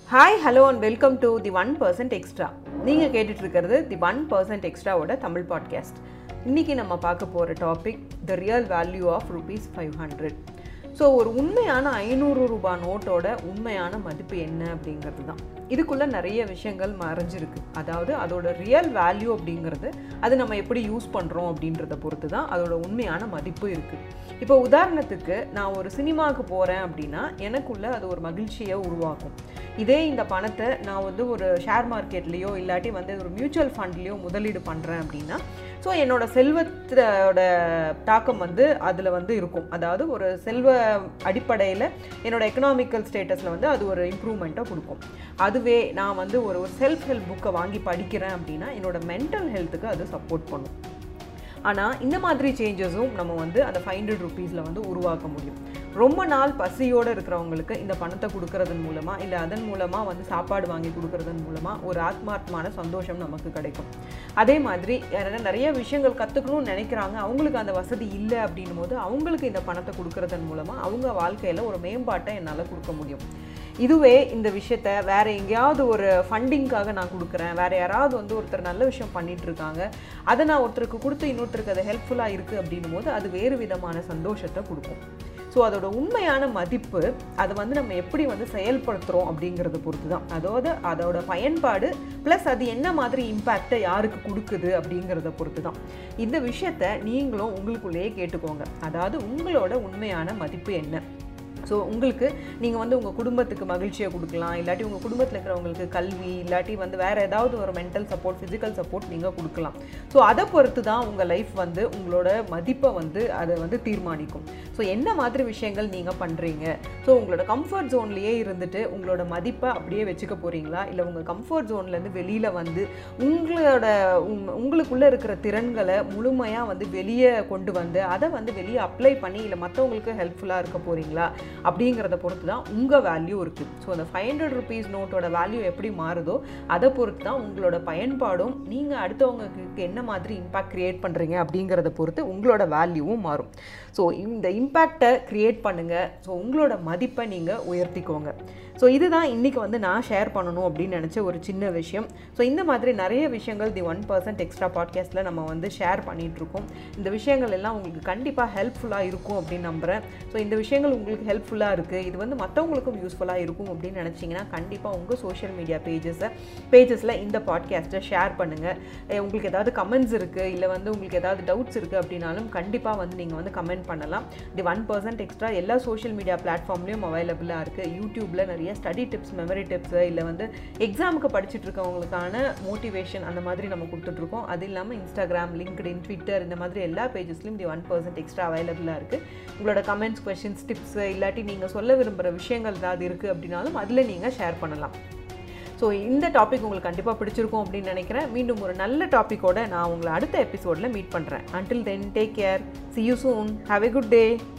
hi hello and welcome to the one percent extra நீங்கள் கேட்டுட்டு இருக்கிறது தி ஒன் பர்சன்ட் எக்ஸ்ட்ராவோட தமிழ் பாட்காஸ்ட் இன்றைக்கி நம்ம பார்க்க போகிற topic the real value of rupees five hundred so ஒரு உண்மையான ஐநூறு ரூபாய் நோட்டோட உண்மையான மதிப்பு என்ன அப்படிங்கிறது தான் இதுக்குள்ளே நிறைய விஷயங்கள் மறைஞ்சிருக்கு அதாவது அதோட ரியல் வேல்யூ அப்படிங்கிறது அது நம்ம எப்படி யூஸ் பண்ணுறோம் அப்படின்றத பொறுத்து தான் அதோட உண்மையான மதிப்பு இருக்குது இப்போ உதாரணத்துக்கு நான் ஒரு சினிமாவுக்கு போகிறேன் அப்படின்னா எனக்குள்ள அது ஒரு மகிழ்ச்சியை உருவாக்கும் இதே இந்த பணத்தை நான் வந்து ஒரு ஷேர் மார்க்கெட்லேயோ இல்லாட்டி வந்து ஒரு மியூச்சுவல் ஃபண்ட்லேயோ முதலீடு பண்ணுறேன் அப்படின்னா ஸோ என்னோட செல்வத்தோட தாக்கம் வந்து அதில் வந்து இருக்கும் அதாவது ஒரு செல்வ அடிப்படையில் என்னோட எக்கனாமிக்கல் ஸ்டேட்டஸில் வந்து அது ஒரு இம்ப்ரூவ்மெண்ட்டை கொடுக்கும் அதுவே நான் வந்து ஒரு ஒரு செல்ஃப் ஹெல்ப் புக்கை வாங்கி படிக்கிறேன் அப்படின்னா என்னோட மென்டல் ஹெல்த்துக்கு அது சப்போர்ட் பண்ணும் ஆனால் இந்த மாதிரி சேஞ்சஸும் நம்ம வந்து அந்த ஃபைவ் ஹண்ட்ரட் ருபீஸில் வந்து உருவாக்க முடியும் ரொம்ப நாள் பசியோடு இருக்கிறவங்களுக்கு இந்த பணத்தை கொடுக்கறதன் மூலமாக இல்லை அதன் மூலமாக வந்து சாப்பாடு வாங்கி கொடுக்கறதன் மூலமாக ஒரு ஆத்மார்த்தமான சந்தோஷம் நமக்கு கிடைக்கும் அதே மாதிரி யாராவது நிறைய விஷயங்கள் கற்றுக்கணும்னு நினைக்கிறாங்க அவங்களுக்கு அந்த வசதி இல்லை அப்படின்னும் போது அவங்களுக்கு இந்த பணத்தை கொடுக்கறதன் மூலமாக அவங்க வாழ்க்கையில் ஒரு மேம்பாட்டை என்னால் கொடுக்க முடியும் இதுவே இந்த விஷயத்த வேற எங்கேயாவது ஒரு ஃபண்டிங்காக நான் கொடுக்குறேன் வேற யாராவது வந்து ஒருத்தர் நல்ல விஷயம் பண்ணிட்டு இருக்காங்க அதை நான் ஒருத்தருக்கு கொடுத்து இன்னொருத்தருக்கு அது ஹெல்ப்ஃபுல்லாக இருக்குது அப்படின்னும் போது அது வேறு விதமான சந்தோஷத்தை கொடுக்கும் ஸோ அதோட உண்மையான மதிப்பு அதை வந்து நம்ம எப்படி வந்து செயல்படுத்துகிறோம் அப்படிங்கிறத பொறுத்து தான் அதாவது அதோட பயன்பாடு ப்ளஸ் அது என்ன மாதிரி இம்பேக்டை யாருக்கு கொடுக்குது அப்படிங்கிறத பொறுத்து தான் இந்த விஷயத்த நீங்களும் உங்களுக்குள்ளேயே கேட்டுக்கோங்க அதாவது உங்களோட உண்மையான மதிப்பு என்ன ஸோ உங்களுக்கு நீங்கள் வந்து உங்கள் குடும்பத்துக்கு மகிழ்ச்சியை கொடுக்கலாம் இல்லாட்டி உங்கள் குடும்பத்தில் இருக்கிறவங்களுக்கு கல்வி இல்லாட்டி வந்து வேறு ஏதாவது ஒரு மென்டல் சப்போர்ட் ஃபிசிக்கல் சப்போர்ட் நீங்கள் கொடுக்கலாம் ஸோ அதை பொறுத்து தான் உங்கள் லைஃப் வந்து உங்களோட மதிப்பை வந்து அதை வந்து தீர்மானிக்கும் ஸோ என்ன மாதிரி விஷயங்கள் நீங்கள் பண்ணுறீங்க ஸோ உங்களோட கம்ஃபர்ட் ஜோன்லேயே இருந்துட்டு உங்களோட மதிப்பை அப்படியே வச்சுக்க போகிறீங்களா இல்லை உங்கள் கம்ஃபர்ட் ஜோன்லேருந்து வெளியில் வந்து உங்களோட உங் உங்களுக்குள்ளே இருக்கிற திறன்களை முழுமையாக வந்து வெளியே கொண்டு வந்து அதை வந்து வெளியே அப்ளை பண்ணி இல்லை மற்றவங்களுக்கு ஹெல்ப்ஃபுல்லாக இருக்க போகிறீங்களா அப்படிங்கிறத பொறுத்து தான் உங்கள் வேல்யூ இருக்குது ஸோ அந்த ஃபைவ் ஹண்ட்ரட் ருபீஸ் நோட்டோட வேல்யூ எப்படி மாறுதோ அதை பொறுத்து தான் உங்களோட பயன்பாடும் நீங்கள் அடுத்தவங்களுக்கு என்ன மாதிரி இம்பேக்ட் க்ரியேட் பண்ணுறீங்க அப்படிங்கிறத பொறுத்து உங்களோட வேல்யூவும் மாறும் ஸோ இந்த இம்பேக்டை க்ரியேட் பண்ணுங்கள் ஸோ உங்களோட மதிப்பை நீங்கள் உயர்த்திக்கோங்க ஸோ இதுதான் இன்றைக்கி வந்து நான் ஷேர் பண்ணணும் அப்படின்னு நினச்ச ஒரு சின்ன விஷயம் ஸோ இந்த மாதிரி நிறைய விஷயங்கள் தி ஒன் பர்சன்ட் எக்ஸ்ட்ரா பாட்காஸ்ட்டில் நம்ம வந்து ஷேர் பண்ணிகிட்ருக்கோம் இந்த விஷயங்கள் எல்லாம் உங்களுக்கு கண்டிப்பாக ஹெல்ப்ஃபுல்லாக இருக்கும் அப்படின்னு நம்புகிறேன் ஸோ இந்த விஷயங்கள் உங்களுக்கு ஹெல்ப்ஃபுல்லாக இருக்குது இது வந்து மற்றவங்களுக்கும் யூஸ்ஃபுல்லாக இருக்கும் அப்படின்னு நினச்சிங்கன்னா கண்டிப்பாக உங்கள் சோஷியல் மீடியா பேஜஸை பேஜஸில் இந்த பாட்காஸ்ட்டை ஷேர் பண்ணுங்கள் உங்களுக்கு ஏதாவது கமெண்ட்ஸ் இருக்குது இல்லை வந்து உங்களுக்கு ஏதாவது டவுட்ஸ் இருக்குது அப்படின்னாலும் கண்டிப்பாக வந்து நீங்கள் வந்து கமெண்ட் பண்ணலாம் தி ஒன் பர்சன்ட் எக்ஸ்ட்ரா எல்லா சோஷியல் மீடியா பிளாட்ஃபார்ம்லேயும் அவைலபிளாக இருக்குது யூடியூப்பில் நிறைய ஸ்டடி டிப்ஸ் மெமரி டிப்ஸு இல்லை வந்து எக்ஸாமுக்கு படிச்சுட்டு இருக்கவங்களுக்கான மோட்டிவேஷன் அந்த மாதிரி நம்ம கொடுத்துட்ருக்கோம் அது இல்லாமல் இன்ஸ்டாகிராம் லிங்க்டின் ட்விட்டர் இந்த மாதிரி எல்லா பேஜஸ்லையும் தி ஒன் பர்சன்ட் எக்ஸ்ட்ரா அவைலபிளாக இருக்குது உங்களோட கமெண்ட்ஸ் கொஷின்ஸ் டிப்ஸ் இல்லாட்டி நீங்கள் சொல்ல விரும்புகிற விஷயங்கள் ஏதாவது இருக்குது அப்படின்னாலும் அதில் நீங்கள் ஷேர் பண்ணலாம் ஸோ இந்த டாபிக் உங்களுக்கு கண்டிப்பாக பிடிச்சிருக்கும் அப்படின்னு நினைக்கிறேன் மீண்டும் ஒரு நல்ல டாப்பிக்கோட நான் உங்களை அடுத்த எபிசோடில் மீட் பண்ணுறேன் until then take care see you soon have a good day